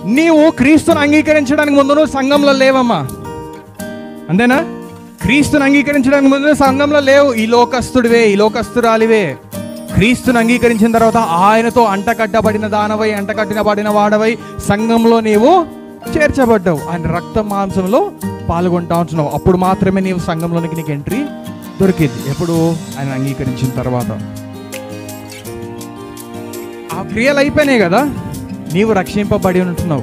నీవు క్రీస్తుని అంగీకరించడానికి ముందు నువ్వు సంఘంలో లేవమ్మా అంతేనా క్రీస్తుని అంగీకరించడానికి ముందు నువ్వు సంఘంలో లేవు ఈ లోకస్తుడివే ఈ లోకస్తురాలివే క్రీస్తుని అంగీకరించిన తర్వాత ఆయనతో అంటకట్టబడిన దానవై అంటకట్టినబడిన వాడవై సంఘంలో నీవు చేర్చబడ్డావు ఆయన రక్త మాంసంలో పాల్గొంటా ఉంటున్నావు అప్పుడు మాత్రమే నీవు సంఘంలోనికి నీకు ఎంట్రీ దొరికింది ఎప్పుడు ఆయన అంగీకరించిన తర్వాత ఆ క్రియలు అయిపోయినాయి కదా నీవు రక్షింపబడి ఉంటున్నావు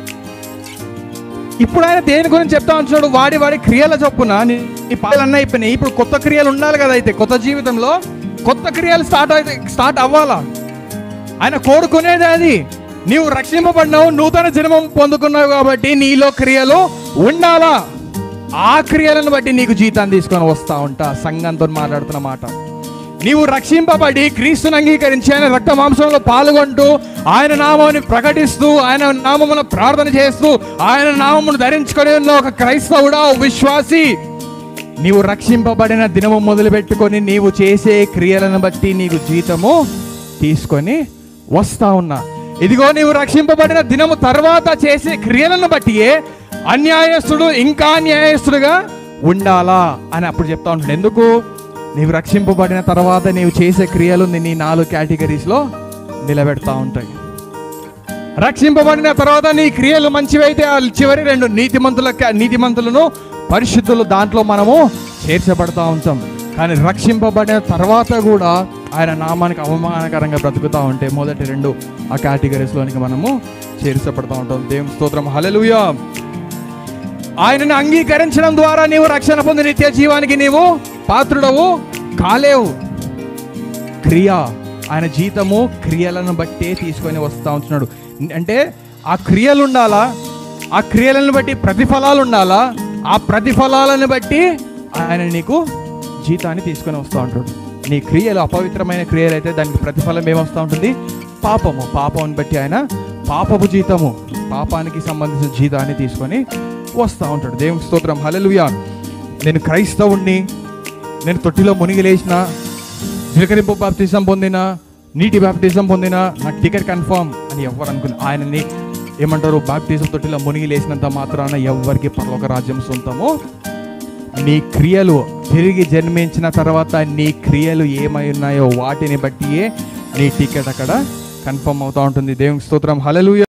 ఇప్పుడు ఆయన దేని గురించి చెప్తా ఉంటున్నాడు వాడి వాడి క్రియల చొప్పున నీ నీ పాలన్నీ అయిపోయినాయి ఇప్పుడు కొత్త క్రియలు ఉండాలి కదా అయితే కొత్త జీవితంలో కొత్త క్రియలు స్టార్ట్ అయితే స్టార్ట్ అవ్వాలా ఆయన కోరుకునేది అది నీవు రక్షింపబడినావు నూతన జన్మం పొందుకున్నావు కాబట్టి నీలో క్రియలు ఉండాలా ఆ క్రియలను బట్టి నీకు జీతాన్ని తీసుకొని వస్తా ఉంటా సంఘంతో మాట్లాడుతున్న మాట నీవు రక్షింపబడి క్రీస్తుని అంగీకరించి ఆయన రక్త మాంసంలో పాల్గొంటూ ఆయన నామాన్ని ప్రకటిస్తూ ఆయన నామమును ప్రార్థన చేస్తూ ఆయన నామమును ధరించుకొని ఉన్న ఒక క్రైస్తవుడా ఓ విశ్వాసి నీవు రక్షింపబడిన దినము మొదలుపెట్టుకొని నీవు చేసే క్రియలను బట్టి నీకు జీతము తీసుకొని వస్తా ఉన్నా ఇదిగో నీవు రక్షింపబడిన దినము తర్వాత చేసే క్రియలను బట్టియే అన్యాయస్తుడు ఇంకా అన్యాయస్తుడుగా ఉండాలా అని అప్పుడు చెప్తా ఉంటాడు ఎందుకు నీవు రక్షింపబడిన తర్వాత నీవు చేసే క్రియలు నీ నాలుగు కేటగిరీస్లో నిలబెడతా ఉంటాయి రక్షింపబడిన తర్వాత నీ క్రియలు మంచివైతే ఆ చివరి రెండు నీతిమంతుల నీతిమంతులను పరిశుద్ధులు దాంట్లో మనము చేర్చబడతా ఉంటాం కానీ రక్షింపబడిన తర్వాత కూడా ఆయన నామానికి అవమానకరంగా బ్రతుకుతా ఉంటే మొదటి రెండు ఆ కేటగిరీస్లోనికి మనము చేర్చబడతా ఉంటాం దేవుని స్తోత్రం హల్లెలూయా ఆయనను అంగీకరించడం ద్వారా నీవు రక్షణ పొంది నిత్య జీవానికి నీవు పాత్రుడవు కాలేవు క్రియ ఆయన జీతము క్రియలను బట్టే తీసుకొని వస్తా ఉంటున్నాడు అంటే ఆ క్రియలు ఉండాలా ఆ క్రియలను బట్టి ప్రతిఫలాలు ఉండాలా ఆ ప్రతిఫలాలను బట్టి ఆయన నీకు జీతాన్ని తీసుకొని వస్తూ ఉంటాడు నీ క్రియలు అపవిత్రమైన క్రియలు అయితే దానికి ప్రతిఫలం ఏమొస్తూ ఉంటుంది పాపము పాపం బట్టి ఆయన పాపపు జీతము పాపానికి సంబంధించిన జీతాన్ని తీసుకొని వస్తూ ఉంటాడు దేవుని స్తోత్రం హల్లెలూయా నేను క్రైస్తవుణ్ణి నేను తొట్టిలో మునిగి లేచిన జీలకరింపు బాప్తిజం పొందిన నీటి బాప్తిజం పొందిన నాకు టికెట్ కన్ఫర్మ్ అని ఎవరు అనుకుని ఆయనని ఏమంటారు బాప్తిజం తొట్టిలో మునిగి లేసినంత మాత్రాన ఎవరికి పరలోక రాజ్యం సొంతము నీ క్రియలు తిరిగి జన్మించిన తర్వాత నీ క్రియలు ఏమై ఉన్నాయో వాటిని బట్టియే నీ టికెట్ అక్కడ కన్ఫర్మ్ అవుతా ఉంటుంది దేవునికి స్తోత్రం హల్లెలూయా